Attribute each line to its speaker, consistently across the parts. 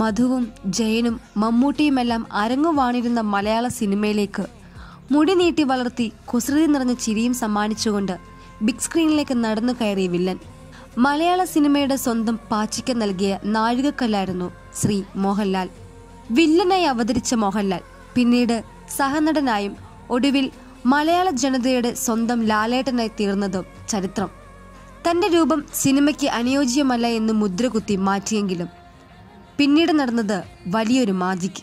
Speaker 1: മധുവും ജയനും മമ്മൂട്ടിയുമെല്ലാം അരങ്ങുവാണിരുന്ന മലയാള സിനിമയിലേക്ക് മുടി നീട്ടി വളർത്തി കുസൃതി നിറഞ്ഞ ചിരിയും സമ്മാനിച്ചുകൊണ്ട് ബിഗ് സ്ക്രീനിലേക്ക് നടന്നു കയറിയ വില്ലൻ മലയാള സിനിമയുടെ സ്വന്തം പാച്ചിക്ക നൽകിയ നാഴികക്കല്ലായിരുന്നു ശ്രീ മോഹൻലാൽ വില്ലനായി അവതരിച്ച മോഹൻലാൽ പിന്നീട് സഹനടനായും ഒടുവിൽ മലയാള ജനതയുടെ സ്വന്തം ലാലേട്ടനായി തീർന്നതും ചരിത്രം തന്റെ രൂപം സിനിമയ്ക്ക് അനുയോജ്യമല്ല എന്ന് മുദ്രകുത്തി മാറ്റിയെങ്കിലും പിന്നീട് നടന്നത് വലിയൊരു മാജിക്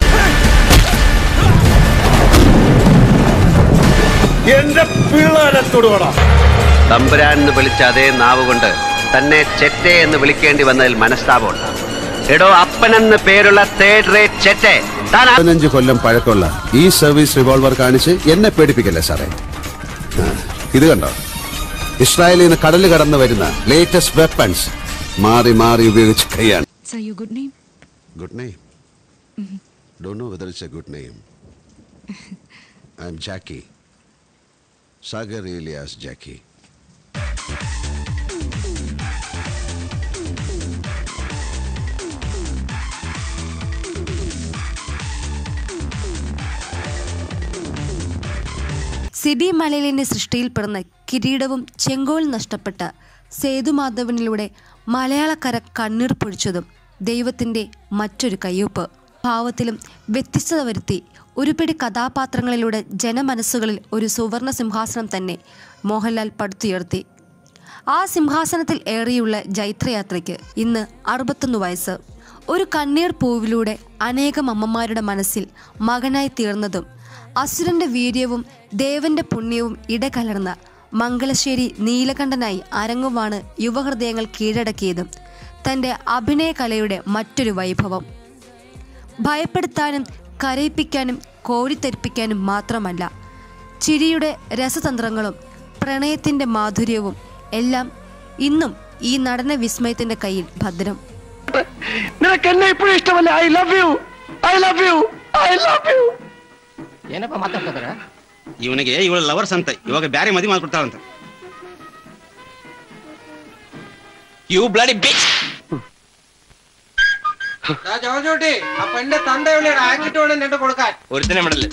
Speaker 2: എന്റെ പിള്ളേരെ തൊടുവടാ
Speaker 3: തമ്പുരാൻ എന്ന് വിളിച്ച അതേ നാവ് കൊണ്ട് തന്നെ ചെറ്റെ എന്ന് വിളിക്കേണ്ടി വന്നതിൽ മനസ്താപമുണ്ട് എടോ അപ്പനെന്ന് പേരുള്ള തേർഡ് റേറ്റ് ചെറ്റെ താൻ ആ-
Speaker 4: പതിനഞ്ച് കൊല്ലം പഴക്കമുള്ള ഈ സർവീസ് റിവോൾവർ കാണിച്ച് എന്നെ പേടിപ്പിക്കല്ലേ സാറേ ആ, ഇത് കണ്ടോ ഇസ്രായേലിൽ നിന്ന് കടല് കടന്നു വരുന്ന ലേറ്റസ്റ്റ് വെപ്പൺസ് മാറി മാറി ഉപയോഗിച്ച് കൈയാണ്
Speaker 5: Sir, your good name?
Speaker 4: Good name don't know whether it's a good name I am Jacky Sagar alias Jacky
Speaker 1: Sibi മലയിലിന്റെ സൃഷ്ടിയിൽ പിറന്ന കിരീടവും ചെങ്കോൽ നഷ്ടപ്പെട്ട സേതുമാധവനിലൂടെ മലയാളക്കര കണ്ണീർ പൊഴിച്ചതും ദൈവത്തിന്റെ മറ്റൊരു കയ്യൊപ്പ് ഭാവത്തിലും വ്യത്യസ്തത വരുത്തി ഒരുപിടി കഥാപാത്രങ്ങളിലൂടെ ജനമനസ്സുകളിൽ ഒരു സുവർണ സിംഹാസനം തന്നെ മോഹൻലാൽ പടുത്തുയർത്തി ആ സിംഹാസനത്തിൽ ഏറിയുള്ള ജൈത്രയാത്രയ്ക്ക് ഇന്ന് അറുപത്തൊന്ന് വയസ്സ് ഒരു കണ്ണീർ പൂവിലൂടെ അനേകം അമ്മമാരുടെ മനസ്സിൽ മകനായി തീർന്നതും അസുരന്റെ വീര്യവും ദേവന്റെ പുണ്യവും ഇടകലർന്ന മംഗലശ്ശേരി നീലകണ്ഠനായി അരങ്ങുവാണ് യുവഹൃദയങ്ങൾ കീഴടക്കിയതും തന്റെ അഭിനയ കലയുടെ മറ്റൊരു വൈഭവം ഭയപ്പെടുത്താനും കരയിപ്പിക്കാനും കോരിത്തെരിപ്പിക്കാനും മാത്രമല്ല ചിരിയുടെ രസതന്ത്രങ്ങളും പ്രണയത്തിന്റെ മാധുര്യവും എല്ലാം ഇന്നും ഈ നടന വിസ്മയത്തിന്റെ കയ്യിൽ ഭദ്രം
Speaker 2: നിനക്ക് എന്നെ ഇപ്പോഴും ഇഷ്ടമല്ല I love you I love you I love you
Speaker 6: ಏನಪ್ಪ ಮಾತಾಡ್ತಿದಾರ
Speaker 7: ಇವನಿಗೆ ಇವಳ ಲವರ್ಸ್ ಅಂತ ಇವಾಗ ಬ್ಯಾರೆ ಮದುವೆ ಮಾಡ್ಕೊಡ್ತಾಳಂತ
Speaker 6: ಯು ಬ್ಲಡಿ ಬಿಚ್ ജോജോട്ടി ആ പെണ്ണിന്റെ തന്ത എവിടെയാണ് ആക്കിട്ട് വേണം നിന്റെ കൊടുക്കാൻ
Speaker 7: ഒരുത്തനെ വിടല്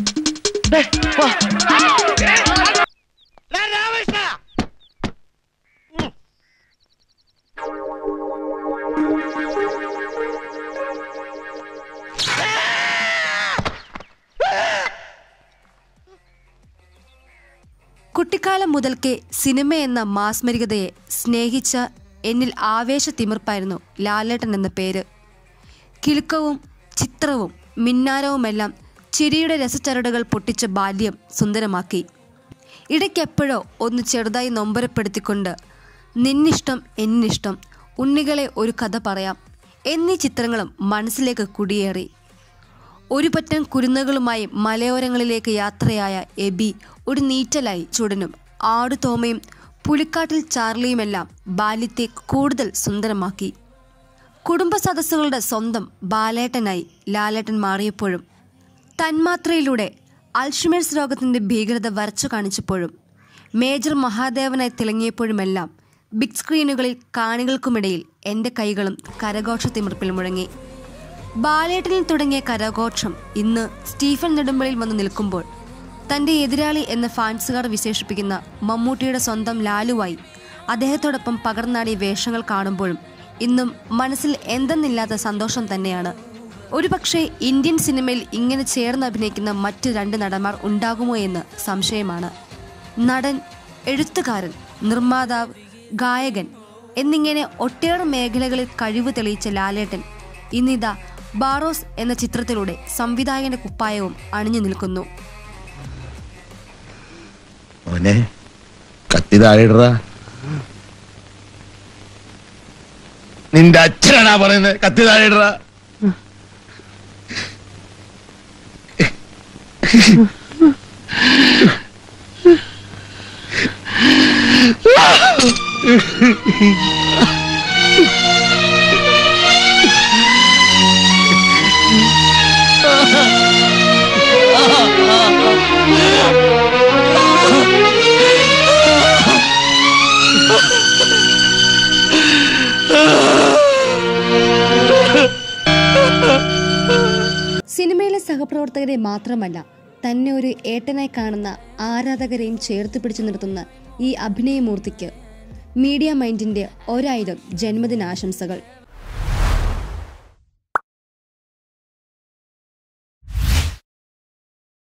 Speaker 1: കുട്ടിക്കാലം മുതൽക്കേ സിനിമ എന്ന മാസ്മരികതയെ സ്നേഹിച്ച എന്നിൽ ആവേശ തിമിർപ്പായിരുന്നു ലാലേട്ടൻ എന്ന പേര് കിലുക്കവും ചിത്രവും മിന്നാരവുമെല്ലാം ചിരിയുടെ രസച്ചരടുകൾ പൊട്ടിച്ച ബാല്യം സുന്ദരമാക്കി ഇടയ്ക്കെപ്പോഴോ ഒന്ന് ചെറുതായി നൊമ്പരപ്പെടുത്തിക്കൊണ്ട് നിന്നിഷ്ടം എന്നിഷ്ടം ഉണ്ണികളെ ഒരു കഥ പറയാം എന്നീ ചിത്രങ്ങളും മനസ്സിലേക്ക് കുടിയേറി ഒരു പറ്റം കുരുന്നുകളുമായി മലയോരങ്ങളിലേക്ക് യാത്രയായ എബി ഒരു നീറ്റലായി ചുടനും ആടുതോമയും പുലിക്കാട്ടിൽ ചാർലിയുമെല്ലാം ബാല്യത്തെ കൂടുതൽ സുന്ദരമാക്കി കുടുംബ സദസ്സുകളുടെ സ്വന്തം ബാലേട്ടനായി ലാലേട്ടൻ മാറിയപ്പോഴും തന്മാത്രയിലൂടെ അൽഷിമേഴ്സ് രോഗത്തിന്റെ ഭീകരത വരച്ചു കാണിച്ചപ്പോഴും മേജർ മഹാദേവനായി തിളങ്ങിയപ്പോഴുമെല്ലാം ബിഗ് സ്ക്രീനുകളിൽ കാണികൾക്കുമിടയിൽ എൻ്റെ കൈകളും കരഘോഷ തിമിർപ്പിൽ മുഴങ്ങി ബാലേട്ടനിൽ തുടങ്ങിയ കരഘോഷം ഇന്ന് സ്റ്റീഫൻ നെടുമ്പളിൽ വന്ന് നിൽക്കുമ്പോൾ തന്റെ എതിരാളി എന്ന ഫാൻസുകാർ വിശേഷിപ്പിക്കുന്ന മമ്മൂട്ടിയുടെ സ്വന്തം ലാലുവായി അദ്ദേഹത്തോടൊപ്പം പകർന്നാടിയ വേഷങ്ങൾ കാണുമ്പോഴും ഇന്നും മനസ്സിൽ എന്തെന്നില്ലാത്ത സന്തോഷം തന്നെയാണ് ഒരുപക്ഷെ ഇന്ത്യൻ സിനിമയിൽ ഇങ്ങനെ ചേർന്ന് അഭിനയിക്കുന്ന മറ്റ് രണ്ട് നടന്മാർ ഉണ്ടാകുമോ എന്ന് സംശയമാണ് നടൻ എഴുത്തുകാരൻ നിർമ്മാതാവ് ഗായകൻ എന്നിങ്ങനെ ഒട്ടേറെ മേഖലകളിൽ കഴിവ് തെളിയിച്ച ലാലേട്ടൻ ഇന്നിതാ ബാറോസ് എന്ന ചിത്രത്തിലൂടെ സംവിധായകന്റെ കുപ്പായവും അണിഞ്ഞു നിൽക്കുന്നു
Speaker 8: മോനെ കത്തി താഴെയിടറ നിന്റെ അച്ഛനാണാ പറയുന്നത് കത്തി താഴെയിടറ
Speaker 1: സഹപ്രവർത്തകരെ മാത്രമല്ല തന്നെ ഒരു ഏട്ടനായി കാണുന്ന ആരാധകരെയും ചേർത്ത് പിടിച്ചു നിർത്തുന്ന ഈ അഭിനയമൂർത്തിക്ക് മീഡിയ മൈൻഡിന്റെ ഒരായിരം ജന്മദിനാശംസകൾ